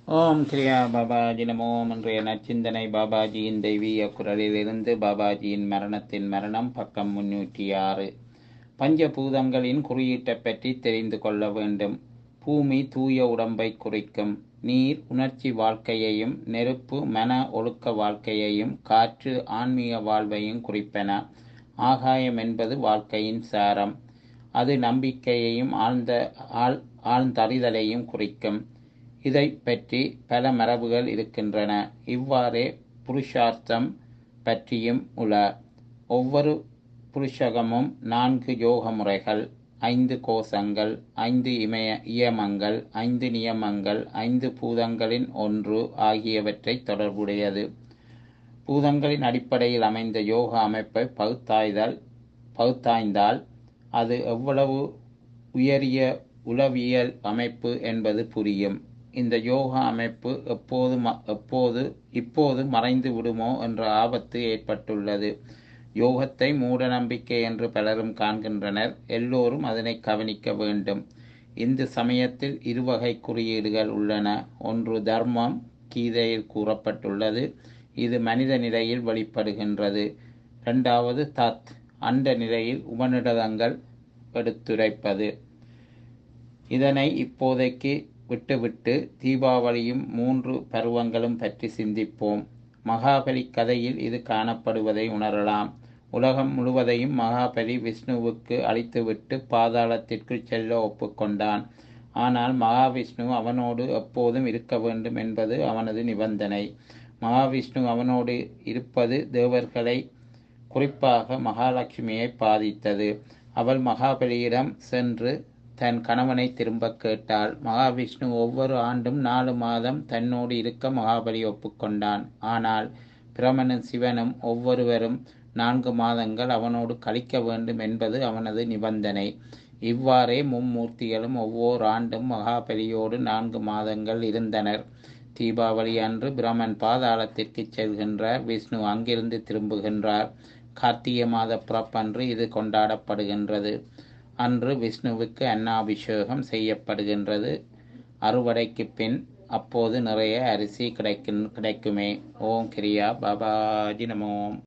ஓம் கிரியா பாபாஜி நமோ இன்றைய நற்சிந்தனை பாபாஜியின் தெய்வீக குரலிலிருந்து பாபாஜியின் மரணத்தின் மரணம் பக்கம் முன்னூற்றி ஆறு பஞ்சபூதங்களின் குறியீட்டை பற்றி தெரிந்து கொள்ள வேண்டும் பூமி தூய உடம்பை குறிக்கும் நீர் உணர்ச்சி வாழ்க்கையையும் நெருப்பு மன ஒழுக்க வாழ்க்கையையும் காற்று ஆன்மீக வாழ்வையும் குறிப்பன ஆகாயம் என்பது வாழ்க்கையின் சாரம் அது நம்பிக்கையையும் ஆழ்ந்த ஆழ் ஆழ்ந்தறிதலையும் குறிக்கும் இதை பற்றி பல மரபுகள் இருக்கின்றன இவ்வாறே புருஷார்த்தம் பற்றியும் உள ஒவ்வொரு புருஷகமும் நான்கு யோக முறைகள் ஐந்து கோஷங்கள் ஐந்து இமய இயமங்கள் ஐந்து நியமங்கள் ஐந்து பூதங்களின் ஒன்று ஆகியவற்றை தொடர்புடையது பூதங்களின் அடிப்படையில் அமைந்த யோக அமைப்பை பகுத்தாய்தல் பகுத்தாய்ந்தால் அது எவ்வளவு உயரிய உளவியல் அமைப்பு என்பது புரியும் இந்த யோகா அமைப்பு எப்போது எப்போது இப்போது மறைந்து விடுமோ என்ற ஆபத்து ஏற்பட்டுள்ளது யோகத்தை மூட நம்பிக்கை என்று பலரும் காண்கின்றனர் எல்லோரும் அதனை கவனிக்க வேண்டும் இந்த சமயத்தில் இருவகை குறியீடுகள் உள்ளன ஒன்று தர்மம் கீதையில் கூறப்பட்டுள்ளது இது மனித நிலையில் வெளிப்படுகின்றது இரண்டாவது தத் அண்ட நிலையில் உபநிடதங்கள் எடுத்துரைப்பது இதனை இப்போதைக்கு விட்டுவிட்டு தீபாவளியும் மூன்று பருவங்களும் பற்றி சிந்திப்போம் மகாபலி கதையில் இது காணப்படுவதை உணரலாம் உலகம் முழுவதையும் மகாபலி விஷ்ணுவுக்கு அளித்துவிட்டு பாதாளத்திற்கு செல்ல ஒப்புக்கொண்டான் ஆனால் மகாவிஷ்ணு அவனோடு எப்போதும் இருக்க வேண்டும் என்பது அவனது நிபந்தனை மகாவிஷ்ணு அவனோடு இருப்பது தேவர்களை குறிப்பாக மகாலட்சுமியை பாதித்தது அவள் மகாபலியிடம் சென்று தன் கணவனை திரும்ப கேட்டாள் மகாவிஷ்ணு ஒவ்வொரு ஆண்டும் நாலு மாதம் தன்னோடு இருக்க மகாபலி ஒப்புக்கொண்டான் ஆனால் பிரமனும் சிவனும் ஒவ்வொருவரும் நான்கு மாதங்கள் அவனோடு கழிக்க வேண்டும் என்பது அவனது நிபந்தனை இவ்வாறே மும்மூர்த்திகளும் ஒவ்வொரு ஆண்டும் மகாபலியோடு நான்கு மாதங்கள் இருந்தனர் தீபாவளி அன்று பிரமன் பாதாளத்திற்கு செல்கின்றார் விஷ்ணு அங்கிருந்து திரும்புகின்றார் கார்த்திகை மாத பிறப்பன்று இது கொண்டாடப்படுகின்றது அன்று விஷ்ணுவுக்கு அன்னாபிஷேகம் செய்யப்படுகின்றது அறுவடைக்கு பின் அப்போது நிறைய அரிசி கிடைக்கும் கிடைக்குமே ஓம் கிரியா பாபாஜி நமோம்